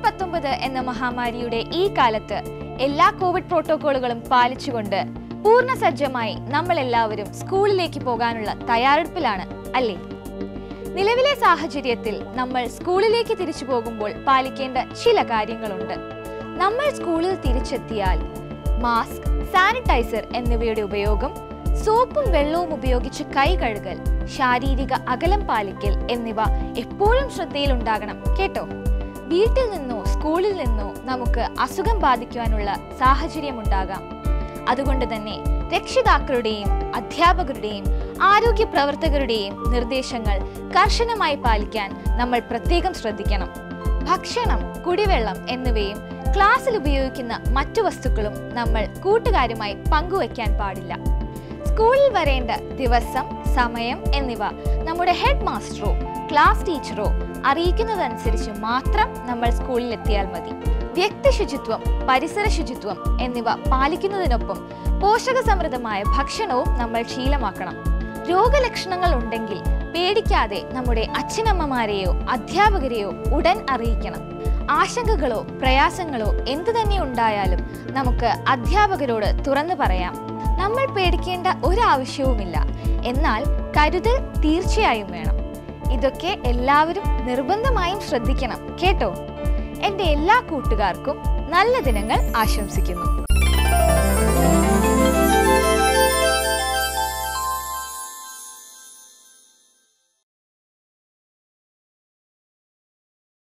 പത്തൊമ്പത് എന്ന മഹാമാരിയുടെ ഈ കാലത്ത് എല്ലാ കോവിഡ് പ്രോട്ടോകോളുകളും പാലിച്ചുകൊണ്ട് പൂർണ്ണ സജ്ജമായി നമ്മൾ എല്ലാവരും സ്കൂളിലേക്ക് പോകാനുള്ള തയ്യാറെടുപ്പിലാണ് അല്ലേ നിലവിലെ സാഹചര്യത്തിൽ നമ്മൾ സ്കൂളിലേക്ക് തിരിച്ചു പോകുമ്പോൾ പാലിക്കേണ്ട ചില കാര്യങ്ങളുണ്ട് നമ്മൾ സ്കൂളിൽ തിരിച്ചെത്തിയാൽ മാസ്ക് സാനിറ്റൈസർ എന്നിവയുടെ ഉപയോഗം സോപ്പും വെള്ളവും ഉപയോഗിച്ച് കൈ കഴുകൽ ശാരീരിക അകലം പാലിക്കൽ എന്നിവ എപ്പോഴും ശ്രദ്ധയിലുണ്ടാകണം കേട്ടോ വീട്ടിൽ നിന്നോ സ്കൂളിൽ നിന്നോ നമുക്ക് അസുഖം ബാധിക്കുവാനുള്ള സാഹചര്യമുണ്ടാകാം അതുകൊണ്ട് തന്നെ രക്ഷിതാക്കളുടെയും അധ്യാപകരുടെയും ആരോഗ്യ പ്രവർത്തകരുടെയും നിർദ്ദേശങ്ങൾ കർശനമായി പാലിക്കാൻ നമ്മൾ പ്രത്യേകം ശ്രദ്ധിക്കണം ഭക്ഷണം കുടിവെള്ളം എന്നിവയും ക്ലാസ്സിൽ ഉപയോഗിക്കുന്ന മറ്റു വസ്തുക്കളും നമ്മൾ കൂട്ടുകാരുമായി പങ്കുവയ്ക്കാൻ പാടില്ല സ്കൂളിൽ വരേണ്ട ദിവസം സമയം എന്നിവ നമ്മുടെ ഹെഡ് മാസ്റ്ററോ ക്ലാസ് ടീച്ചറോ അറിയിക്കുന്നതനുസരിച്ച് മാത്രം നമ്മൾ സ്കൂളിൽ എത്തിയാൽ മതി വ്യക്തി ശുചിത്വം പരിസര ശുചിത്വം എന്നിവ പാലിക്കുന്നതിനൊപ്പം പോഷകസമൃദ്ധമായ ഭക്ഷണവും നമ്മൾ ശീലമാക്കണം രോഗലക്ഷണങ്ങൾ ഉണ്ടെങ്കിൽ പേടിക്കാതെ നമ്മുടെ അച്ഛനമ്മമാരെയോ അധ്യാപകരെയോ ഉടൻ അറിയിക്കണം ആശങ്കകളോ പ്രയാസങ്ങളോ എന്തു തന്നെ ഉണ്ടായാലും നമുക്ക് അധ്യാപകരോട് തുറന്നു പറയാം നമ്മൾ പേടിക്കേണ്ട ഒരാവശ്യവുമില്ല എന്നാൽ കരുതൽ തീർച്ചയായും വേണം ഇതൊക്കെ എല്ലാവരും നിർബന്ധമായും ശ്രദ്ധിക്കണം കേട്ടോ എൻ്റെ എല്ലാ കൂട്ടുകാർക്കും നല്ല ദിനങ്ങൾ ആശംസിക്കുന്നു